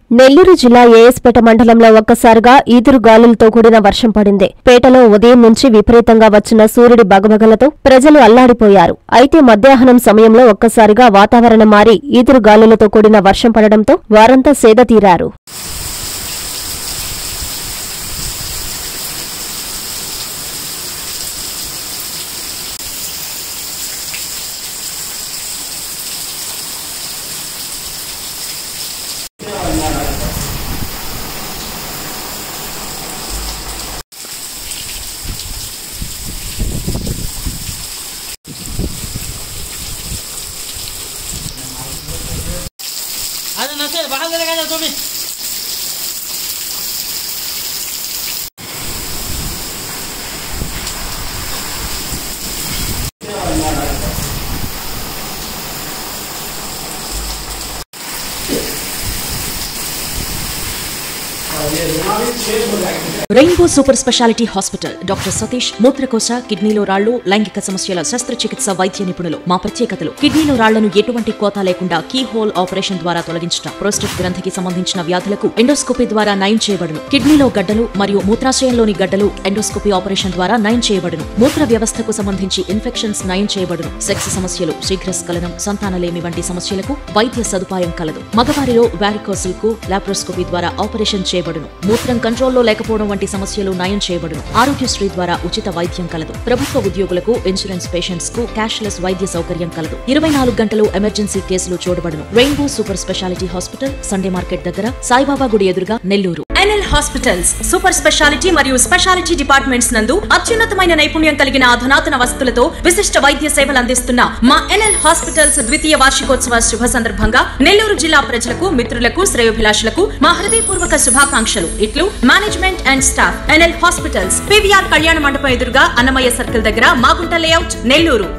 నెల్లూరు జిల్లా ఏఎస్పేట మండలంలో ఒక్కసారిగా ఈదురు గాలులతో కూడిన వర్షం పడింది పేటలో ఉదయం నుంచి విపరీతంగా వచ్చిన సూర్యుడి బగబగలతో ప్రజలు అల్లాడిపోయారు అయితే మధ్యాహ్నం సమయంలో ఒక్కసారిగా వాతావరణం మారి ఈదురు గాలులతో కూడిన వర్షం పడడంతో వారంతా సేద తీరారు अरे नसेल बाहेर गेले काय तुम्ही rainbow super speciality hospital doctor Satish మూత్రకోశ కిడ్నీలో రాళ్లు లైంగిక సమస్యల శస్త్రచికిత్స వైద్య నిపుణులు మా ప్రత్యేకతలు కిడ్నీలో రాళ్లను ఎటువంటి కోత లేకుండా కీ హోల్ ఆపరేషన్ ద్వారా తొలగించడం ప్రోస్టేట్ గ్రంథికి సంబంధించిన వ్యాధులకు ఎండోస్కోపీ ద్వారా నయం చేయబడును కిడ్నీలో గడ్డలు మరియు మూత్రాశయంలోని గడ్డలు ఎండోస్కోపీ ఆపరేషన్ ద్వారా నయం చేయబడును మూత్ర వ్యవస్థకు సంబంధించి ఇన్ఫెక్షన్స్ నయం చేయబడును సెక్స్ సమస్యలు శీఘ్రస్ఖలనం సంతానలేమి వంటి సమస్యలకు వైద్య సదుపాయం కలదు మగవారిలో వ్యారికోసిల్ కు లాప్రోస్కోపీ ద్వారా ఆపరేషన్ చేయబడును మూత్రం కంట్రోల్లో లేకపోవడం వంటి సమస్యలు నయం చేయబడును ఆరోగ్యశ్రీ ద్వారా ఉచిత వైద్యం కలదు ప్రభుత్వ ఉద్యోగులకు ఇన్సూరెన్స్ పేషెంట్స్ కు క్యాష్లెస్ వైద్య సౌకర్యం కలదు ఇరవై నాలుగు గంటలు ఎమర్జెన్సీ కేసులు చూడబడును rainbow super speciality hospital Sunday market దగ్గర సాయిబాబా గుడి ఎదురుగా Nellore NL hospitals super speciality మరియు స్పెషాలిటీ డిపార్ట్మెంట్స్ నందు అత్యున్నతమైన నైపుణ్యం కలిగిన అధునాతన వసతులతో విశిష్ట వైద్య సేవలు అందిస్తున్న మా ఎన్ఎల్ హాస్పిటల్స్ ద్వితీయ వార్షికోత్సవ శుభ సందర్భంగా నెల్లూరు జిల్లా ప్రజలకు మిత్రులకు శ్రేయోభిలాషులకు మా హృదయపూర్వక శుభాకాంక్షలు ఇట్లు management and staff NL hospitals PVR Kalyana Mandapam ఎదురుగా అన్నమయ్య సర్కిల్ దగ్గర మాగుంట లేఅవుట్ నెల్లూరు